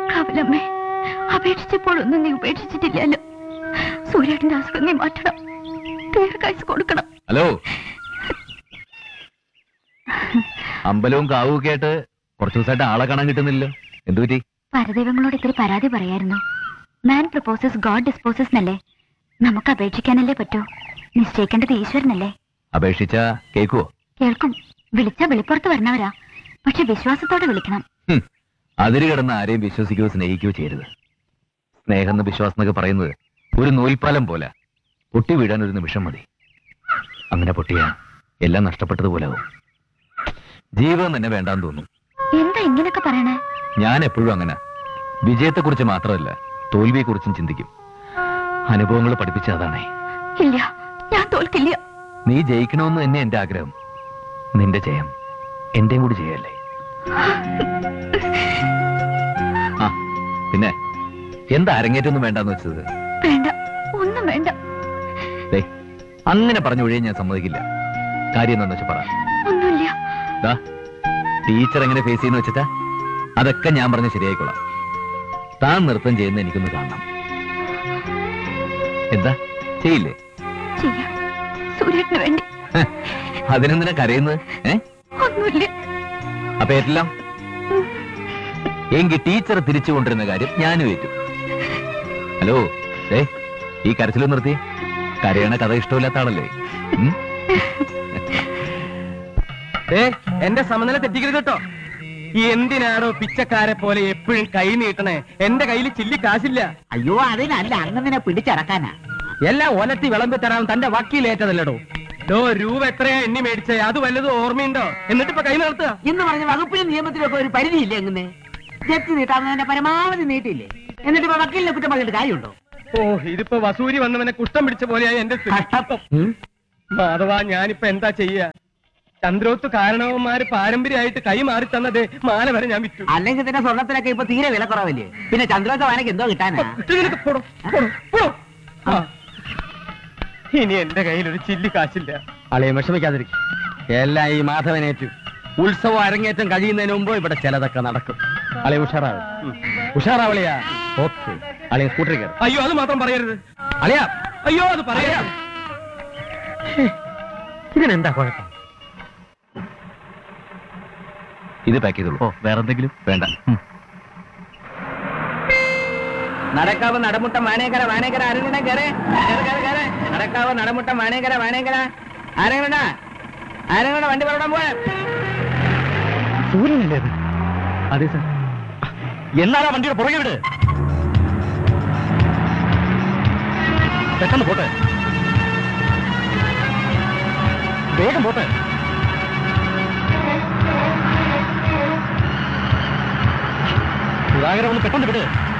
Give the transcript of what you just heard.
കവലമ്മേ അപേക്ഷിച്ചപ്പോഴൊന്നും നീ ഉപേക്ഷിച്ചിട്ടില്ലല്ലോ സൂര്യേട്ടന്റെ അസുഖം നീ മാറ്റണം ദീർഘായുസ് കൊടുക്കണം ഹലോ അമ്പലവും കാവും ഒക്കെ ആയിട്ട് കുറച്ചു ദിവസമായിട്ട് ആളെ കാണാൻ കിട്ടുന്നില്ലല്ലോ എന്തു പറ്റി പരദൈവങ്ങളോട് ഇത്തിരി പരാതി പറയായിരുന്നു മാൻ പ്രപ്പോസസ് ഗോഡ് ഡിസ്പോസസ് എന്നല്ലേ നമുക്ക് അപേക്ഷിക്കാനല്ലേ പറ്റൂ നിശ്ചയിക്കേണ്ടത് ഈശ്വരനല്ലേ അപേക്ഷിച്ച കേക്കുവോ കേൾക്കും വിളിച്ച വെളിപ്പുറത്ത് വരണവരാ പക്ഷെ വിശ്വാസത്തോടെ വിളിക്കണം ഹും, അതിര് കിടന്ന് ആരെയും വിശ്വസിക്കുകയോ സ്നേഹിക്കുകയോ ചെയ്യരുത് സ്നേഹം എന്ന് വിശ്വാസം എന്നൊക്കെ പറയുന്നത് ഒരു നൂൽപ്പാലം പോലെ പൊട്ടി വീഴാൻ ഒരു നിമിഷം മതി അങ്ങനെ പൊട്ടിയ എല്ലാം നഷ്ടപ്പെട്ടതുപോലെ ആവും ജീവിതം തന്നെ വേണ്ടാന്ന് തോന്നും എന്താ ഇങ്ങനൊക്കെ പറയണേ ഞാൻ എപ്പോഴും അങ്ങനെ വിജയത്തെക്കുറിച്ച് മാത്രമല്ല തോൽവിയെക്കുറിച്ചും ചിന്തിക്കും അനുഭവങ്ങൾ പഠിപ്പിച്ച അതാണേ ഇല്ല ഞാൻ തോൽക്കില്ല നീ ജയിക്കണമെന്ന് തന്നെ എന്റെ ആഗ്രഹം നിന്റെ ജയം എന്റെയും കൂടി ചെയ്യല്ലേ ആ പിന്നെ എന്താ അരങ്ങേറ്റൊന്നും വേണ്ടെന്ന് വെച്ചത് വേണ്ട ഒന്നും വേണ്ട ദേ അങ്ങനെ പറഞ്ഞു ഒഴിയാൻ ഞാൻ സമ്മതിക്കില്ല കാര്യം എന്താന്ന് വെച്ചാ പറ ഒന്നുമില്ല ദാ ടീച്ചർ എങ്ങനെ ഫേസ് ചെയ്യുന്ന വെച്ചിട്ടാ അതൊക്കെ ഞാൻ പറഞ്ഞ് ശരിയായിക്കോളാം താൻ നൃത്തം ചെയ്യുന്ന എനിക്കൊന്ന് കാണണം എന്താ ചെയ്യില്ലേ ചെയ്യാം സൂര്യേട്ടന് വേണ്ടി ഹ, അതിനെന്തിനാ കരയുന്നത് ഏ ഒന്നുമില്ല അപ്പൊ എല്ലാം എങ്കിൽ ടീച്ചർ തിരിച്ചു കൊണ്ടിരുന്ന കാര്യം ഞാനും ഏറ്റു ഹലോ ഏ ഈ കരച്ചിലും നിർത്തി കരയണ കഥ ഇഷ്ടമില്ലാത്ത ആളല്ലേ ഉം? ഏ എന്റെ സമനില തെറ്റിക്കരുത് കേട്ടോ ഈ എന്തിനാണോ പിച്ചക്കാരെ പോലെ എപ്പോഴും കൈ നീട്ടണേ എന്റെ കയ്യിൽ ചില്ലി കാശില്ല അയ്യോ അതിനല്ല അങ്ങനെ പിടിച്ചടക്കാനാ എല്ലാം ഒലത്തി വിളമ്പി തരാൻ തന്റെ വക്കീലേറ്റതല്ലടോ ഡോ രൂപ എത്രയാ എണ്ണി മേടിച്ചേ അത് വല്ലതും ഓർമ്മയുണ്ടോ എന്നിട്ട് ഇപ്പൊ കൈ നിർത്തുക എന്ന് പറഞ്ഞ വകുപ്പിലും നിയമത്തിലും ഒക്കെ ഒരു പരിധിയില്ലേ അങ്ങനെ ജപ്തി നീട്ടാവുന്നതിന്റെ പരമാവധി നീട്ടിയില്ലേ എന്നിട്ട് ഇപ്പൊ വക്കീലിനെ കുറ്റം പറഞ്ഞിട്ട് കാര്യമുണ്ടോ ഓ ഇതിപ്പോ വസൂരി വന്നവനെ കുഷ്ടം പിടിച്ച പോലെയായി എന്റെ സ്ഥിതി. കഷ്ടം. മാധവ ഞാനിപ്പോ എന്താ ചെയ്യാ ചന്ദ്രോത്ത് കാരണവന്മാര് പാരമ്പര്യമായിട്ട് കൈ മാറി തന്നത് മാല വരെ ഞാൻ വിറ്റു അല്ലെങ്കിൽ തന്നെ സ്വർണത്തിനൊക്കെ ഇപ്പൊ തീരെ വില കുറവല്ലേ പിന്നെ ചന്ദ്രത്തെ വാനക്ക് എന്തോ കിട്ടാനാ ഇതിനൊക്കെ പോടോ, പോടോ, പോടോ. ആ. ഇനി എന്റെ കയ്യിൽ ഒരു ചില്ലി കാശില്ല അളയും വിഷമിക്കാതിരിക്കും എല്ലാം ഈ മാധവനേറ്റു ഉത്സവം അരങ്ങേറ്റം കഴിയുന്നതിന് മുമ്പ് ഇവിടെ ചിലതൊക്കെ നടക്കും അളയ ഉഷാറാവും ഉഷാറാവളിയാ ഓക്കെ അളയ സ്കൂട്ടറിൽ കയറി അയ്യോ അത് മാത്രം പറയരുത് അളിയാ അയ്യോ അത് പറയരുത് ഇതിനെന്താ കുഴപ്പം ഇത് പാക്ക് ചെയ്തോളൂ ഓ വേറെ എന്തെങ്കിലും വേണ്ട ഉം. നടക്കാവ് നടമുട്ട മാനേക്കര മാനേക്കര ആരെങ്കിലും കേറ് കേറ്, കേറ്, കേറ്. നടക്കാവ് നടമുട്ട മാനേക്കര മാനേക്കര ആരെങ്കിലും ആരെങ്കിലും വണ്ടി പറയണം പോയെ സൂര്യനല്ലേ അത് അതെ സാർ എന്നാലാ വണ്ടിയുടെ പുറകെ വിട് പെട്ടെന്ന് പോട്ടെ വേഗം പോട്ടെ സുധാകരൻ ഒന്ന് പെട്ടെന്ന് വിട്